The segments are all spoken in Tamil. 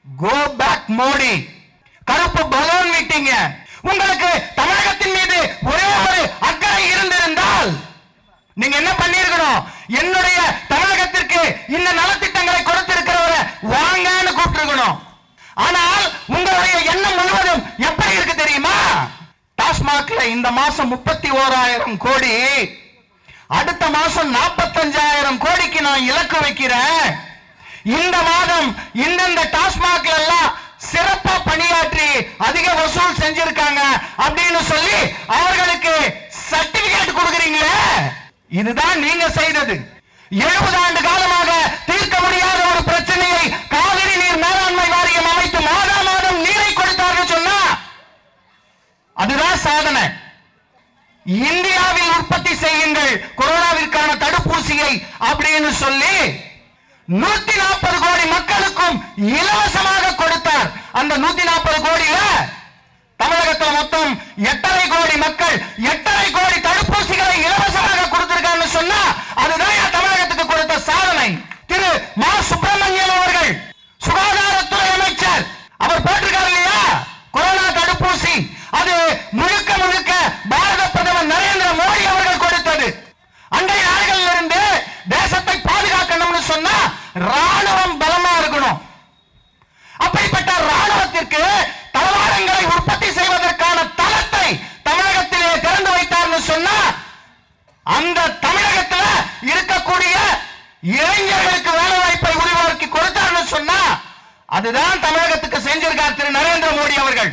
கோ பேக் மோடி கருப்பு பலூன் விட்டீங்க உங்களுக்கு தமிழகத்தின் மீது ஒரே ஒரு அக்கறை இருந்திருந்தால் நீங்க என்ன பண்ணிருக்கணும் என்னுடைய தமிழகத்திற்கு இந்த நலத்திட்டங்களை கொடுத்திருக்கிறவரை வாங்கன்னு கூப்பிட்டுருக்கணும் ஆனால் உங்களுடைய எண்ணம் முழுவதும் எப்படி இருக்கு தெரியுமா டாஸ்மாக்ல இந்த மாசம் முப்பத்தி ஓராயிரம் கோடி அடுத்த மாசம் நாற்பத்தஞ்சாயிரம் கோடிக்கு நான் இலக்கு வைக்கிறேன் இந்த மாதம் இந்தந்த டாஸ்மாக்ல எல்லாம் சிறப்பா பணியாற்றி அதிக வசூல் செஞ்சிருக்காங்க அப்படின்னு சொல்லி அவர்களுக்கு சர்டிபிகேட் கொடுக்குறீங்களே இதுதான் நீங்க செய்தது எழுபது ஆண்டு காலமாக தீர்க்க முடியாத ஒரு பிரச்சனையை காவிரி நீர் மேலாண்மை வாரியம் அமைத்து மாதா மாதம் நீரை கொடுத்தார்கள் சொன்னா அதுதான் சாதனை இந்தியாவில் உற்பத்தி செய்யுங்கள் கொரோனாவிற்கான தடுப்பூசியை அப்படின்னு சொல்லி நூத்தி நாற்பது கோடி மக்களுக்கும் இலவசமாக கொடுத்தார் அந்த நூத்தி நாற்பது கோடியில தமிழகத்துல மொத்தம் எட்டரை கோடி மக்கள் எட்டரை கோடி தடுப்பூசிகளை இலவசமாக கொடுத்திருக்காங்கன்னு சொன்னா அதுதான் என் தமிழகத்துக்கு கொடுத்த சாதனை திரு மா சுப்பிரமணியன் அவர்கள் சுகாதாரத்துறை அமைச்சர் அவர் போட்டிருக்காரு இல்லையா கொரோனா தடுப்பூசி அது முழுக்க முழுக்க பாரத பிரதமர் நரேந்திர மோடி அவர்கள் கொடுத்தது அண்டை நாடுகளில் இருந்து தேசத்தை பாதுகாக்கணும்னு சொன்னா ராணுவம் பலமா இருக்கணும் அப்படிப்பட்ட ராணுவத்திற்கு தளவாடங்களை உற்பத்தி செய்வதற்கான தளத்தை தமிழகத்திலே திறந்து வைத்தார்னு சொன்னா அந்த தமிழகத்துல இருக்கக்கூடிய இளைஞர்களுக்கு வேலை வாய்ப்பை உருவாக்கி கொடுத்தார்னு சொன்னா அதுதான் தமிழகத்துக்கு செஞ்சிருக்கார் திரு நரேந்திர மோடி அவர்கள்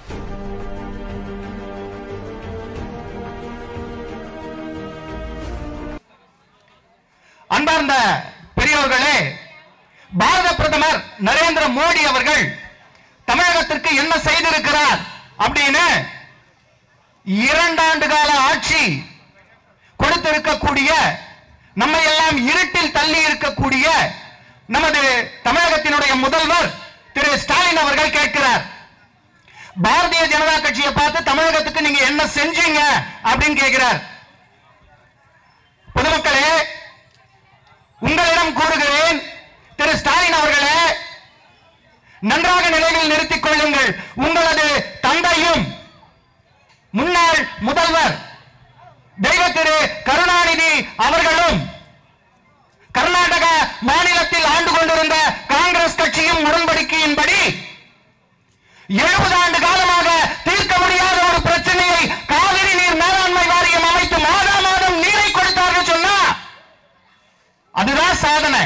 அன்பார்ந்த பெரியவர்களே பாரத பிரதமர் நரேந்திர மோடி அவர்கள் தமிழகத்திற்கு என்ன செய்திருக்கிறார் அப்படின்னு இரண்டாண்டு கால ஆட்சி கொடுத்திருக்கக்கூடிய நம்மை எல்லாம் இருட்டில் தள்ளி இருக்கக்கூடிய நமது தமிழகத்தினுடைய முதல்வர் திரு ஸ்டாலின் அவர்கள் கேட்கிறார் பாரதிய ஜனதா கட்சியை பார்த்து தமிழகத்துக்கு நீங்க என்ன செஞ்சீங்க அப்படின்னு கேட்கிறார் பொதுமக்களே உங்களிடம் கூறுகிறேன் திரு ஸ்டாலின் அவர்களே நன்றாக நிலையில் நிறுத்திக் கொள்ளுங்கள் உங்களது தந்தையும் முன்னாள் முதல்வர் தெய்வ திரு கருணாநிதி அவர்களும் கர்நாடக மாநிலத்தில் ஆண்டு கொண்டிருந்த காங்கிரஸ் கட்சியும் உடன்படிக்கையின்படி எழுபது ஆண்டு காலமாக தீர்க்க முடியாத ஒரு பிரச்சனையை காவிரி நீர் மேலாண்மை வாரியம் அமைத்து மாதா மாதம் நீரை கொடுத்தார்கள் சொன்னா அதுதான் சாதனை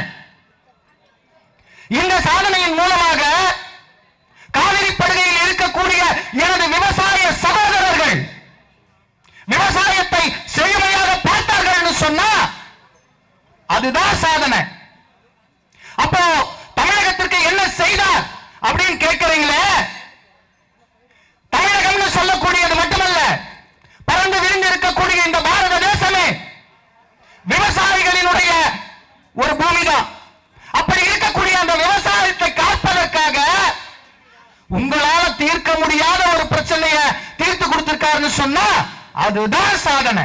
இந்த சாதனையின் மூலமாக காவிரி படுகையில் இருக்கக்கூடிய எனது விவசாய சகோதரர்கள் விவசாயத்தை செழுமையாக பார்த்தார்கள் சொன்னா அதுதான் சாதனை அப்போ தமிழகத்திற்கு என்ன செய்தார் அப்படின்னு கேட்கிறீங்களே தமிழகம்னு சொல்லக்கூடியது மட்டுமல்ல பறந்து விரிந்து இருக்கக்கூடிய இந்த பாரத தேசமே விவசாயிகளினுடைய ஒரு பூமிதான் அப்படி இருக்கக்கூடிய அந்த விவசாயத்தை காப்பதற்காக உங்களால தீர்க்க முடியாத ஒரு பிரச்சனைய தீர்த்து கொடுத்திருக்காருன்னு சொன்னா அதுதான் சாதனை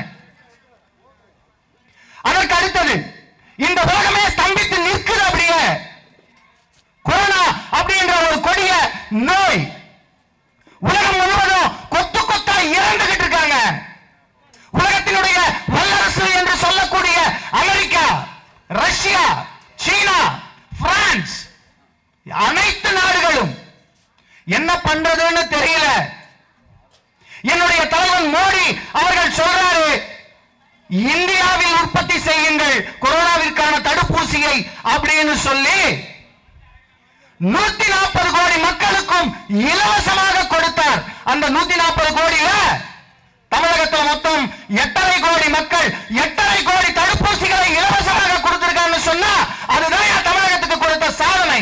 அதற்கு அடுத்தது இந்த உலகமே ஸ்தம்பித்து நிற்குது அப்படியே கொரோனா அப்படின்ற ஒரு கொடிய நோய் உலகம் முழுவதும் கொத்து கொத்தா இறந்துகிட்டு இருக்காங்க உலகத்தினுடைய வல்லரசு என்று சொல்லக்கூடிய அமெரிக்கா ரஷ்யா சீனா பிரான்ஸ் அனைத்து நாடுகளும் என்ன பண்றதுன்னு தெரியல என்னுடைய தலைவன் மோடி அவர்கள் சொல்றாரு இந்தியாவில் உற்பத்தி செய்யுங்கள் கொரோனாவிற்கான தடுப்பூசியை அப்படின்னு சொல்லி நூத்தி நாற்பது கோடி மக்களுக்கும் இலவசமாக கொடுத்தார் அந்த நூத்தி நாற்பது கோடியில தமிழகத்தில் மொத்தம் எட்டரை கோடி மக்கள் எட்டரை கோடி தடுப்பூசிகளை இலவசமாக கொடுத்திருக்காங்கன்னு சொன்னா அதுதான் என் தமிழகத்துக்கு கொடுத்த சாதனை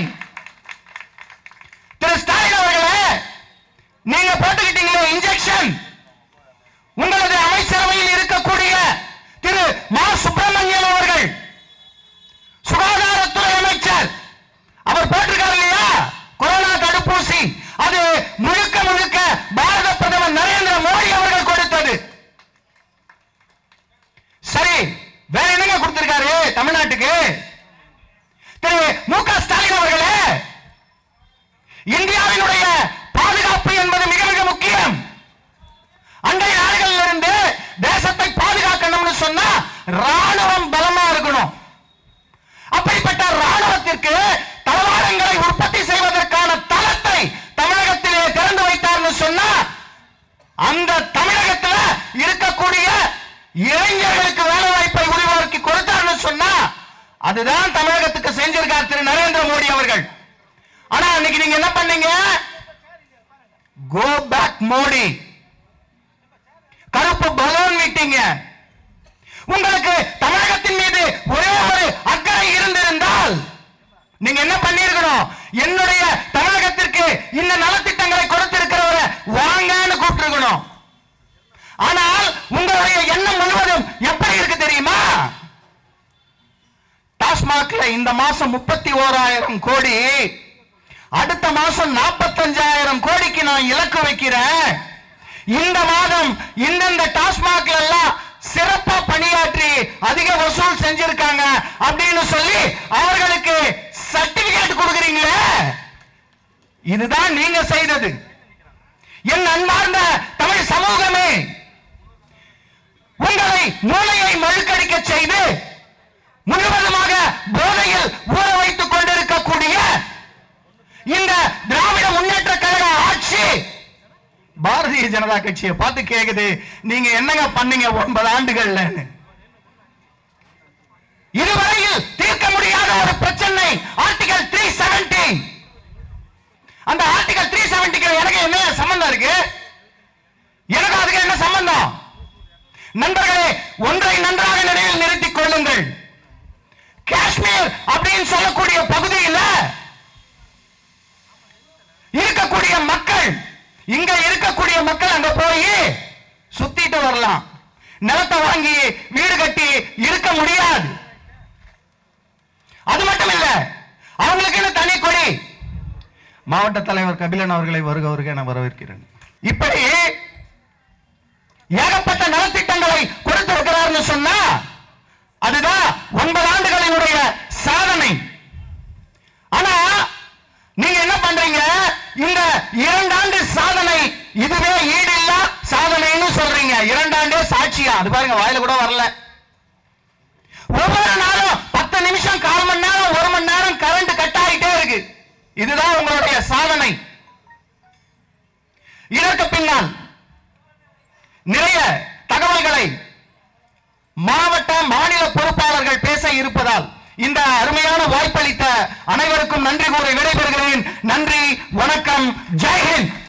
திரு ஸ்டாலின் அவர்களே நீங்க போட்டுக்கிட்டீங்களே இன்ஜெக்ஷன் உங்களது அமைச்சரவையில் இருக்கக்கூடிய திரு மா சுப்பிரமணியன் அவர்கள் சுகாதாரத்துறை அமைச்சர் அவர் போட்டிருக்காரு இல்லையா கொரோனா தடுப்பூசி அது முழுக்க முழுக்க பாரத பிரதமர் நரேந்திர மோடி அவர்கள் கொடுத்தது சரி வேற என்னங்க இந்தியாவினுடைய பாதுகாப்பு என்பது மிக மிக முக்கியம் அண்டைய நாடுகளில் இருந்து தேசத்தை பாதுகாக்கணும்னு சொன்னா ராணுவம் பலமா இருக்கணும் அப்படிப்பட்ட ராணுவத்திற்கு தளவாடங்களை உற்பத்தி செய்வதற்கான தளத்தை தமிழகத்திலே திறந்து வைத்தார்னு சொன்னா அந்த தமிழகத்துல இருக்கக்கூடிய இளைஞர்களுக்கு வேலை வாய்ப்பை உருவாக்கி கொடுத்தார்னு சொன்னா அதுதான் தமிழகத்துக்கு செஞ்சிருக்கார் திரு நரேந்திர மோடி அவர்கள் ஆனா அன்னைக்கு நீங்க என்ன பண்ணீங்க கோ பேக் மோடி கருப்பு பலூன் மீட்டிங்க உங்களுக்கு தமிழகத்தின் மீது ஒரே ஒரு அக்கறை இருந்திருந்தால் நீங்க என்ன பண்ணிருக்கணும் என்னுடைய தமிழகத்திற்கு இந்த நலத்திட்டங்களை கொடுத்திருக்கிறவரை வாங்கன்னு கூப்பிட்டுருக்கணும் ஆனால் உங்களுடைய எண்ணம் முழுவதும் எப்படி இருக்கு தெரியுமா டாஸ்மாக்ல இந்த மாசம் முப்பத்தி ஓராயிரம் கோடி அடுத்த மாசம் நாற்பத்தஞ்சாயிரம் கோடிக்கு நான் இலக்கு வைக்கிறேன் இந்த மாதம் இந்தந்த டாஸ்மாக்ல எல்லாம் சிறப்பா பணியாற்றி அதிக வசூல் செஞ்சிருக்காங்க அப்படின்னு சொல்லி அவர்களுக்கு சர்டிபிகேட் கொடுக்குறீங்களே இதுதான் நீங்க செய்தது என் அன்பார்ந்த தமிழ் சமூகமே உங்களை மூளையை மழுக்கடிக்க செய்து முழுவதுமாக போதையில் ஊற வைத்துக் கொண்டிருக்கக்கூடிய இந்த திராவிட முன்னேற்ற கழக ஆட்சி பாரதிய ஜனதா கட்சியை பார்த்து கேக்குது நீங்க என்னங்க பண்ணீங்க ஒன்பது ஆண்டுகள்ல இதுவரையில் தீர்க்க முடியாத ஒரு பிரச்சனை ஆர்டிகல் த்ரீ செவன்டி அந்த ஆர்டிகல் த்ரீ செவன்டிக்கு எனக்கு என்ன சம்பந்தம் இருக்கு எனக்கு அதுக்கு என்ன சம்பந்தம் நண்பர்களே ஒன்றை நன்றாக நினைவில் நிறுத்திக் கொள்ளுங்கள் காஷ்மீர் அப்படின்னு சொல்லக்கூடிய பகுதியில் இருக்கக்கூடிய மக்கள் இங்க இருக்கக்கூடிய மக்கள் அங்க போய் சுத்திட்டு வரலாம் நிலத்தை வாங்கி வீடு கட்டி இருக்க முடியாது அது மட்டும் இல்ல அவங்களுக்கு தனி கொடி மாவட்ட தலைவர் கபிலன் அவர்களை வருக வருக என வரவேற்கிறேன் இப்படி ஏகப்பட்ட நலத்திட்டங்களை கொடுத்திருக்கிறார்னு சொன்னா அதுதான் ஒன்பது ஆண்டுகளினுடைய சாதனை ஆனா நீங்க என்ன பண்றீங்க இந்த இரண்டாண்டு சாதனை இதுவே ஈடு இல்ல சாதனைன்னு சொல்றீங்க இரண்டாண்டே சாட்சியா அது பாருங்க வாயில கூட வரல ஒவ்வொரு நாளும் பத்து நிமிஷம் கால் மணி நேரம் ஒரு மணி நேரம் கரண்ட் கட் ஆகிட்டே இருக்கு இதுதான் உங்களுடைய சாதனை இதற்கு பின்னால் நிறைய தகவல்களை மாவட்ட மாநில பொறுப்பாளர்கள் பேச இருப்பதால் இந்த அருமையான வாய்ப்பளித்த அனைவருக்கும் நன்றி கூறி விடைபெறுகிறேன் நன்றி வணக்கம் ஜெய்ஹிந்த்